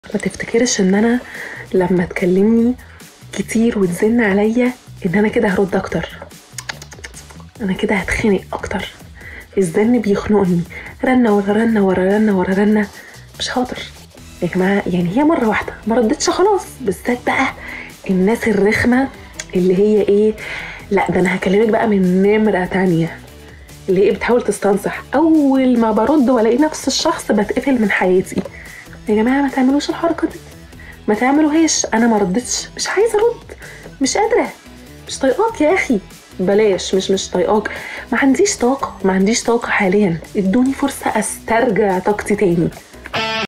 ما تفتكرش ان انا لما تكلمني كتير وتزن عليا ان انا كده هرد اكتر انا كده هتخنق اكتر الزن بيخنقني رنة ورا رنة ورا رنة ورا رنة مش حاضر يا جماعة يعني هي مرة واحدة ما ردتش خلاص بالذات بقى الناس الرخمة اللي هي ايه لا ده انا هكلمك بقى من نمرة تانية اللي هي بتحاول تستنصح اول ما برد والاقي نفس الشخص بتقفل من حياتي يا جماعة ما تعملوش الحركة دي ما تعملوهاش انا ما ردتش مش عايزة ارد مش قادرة مش طايقاك يا اخي بلاش مش مش طايقاك ما عنديش طاقة ما عنديش طاقة حاليا ادوني فرصة استرجع طاقتي تاني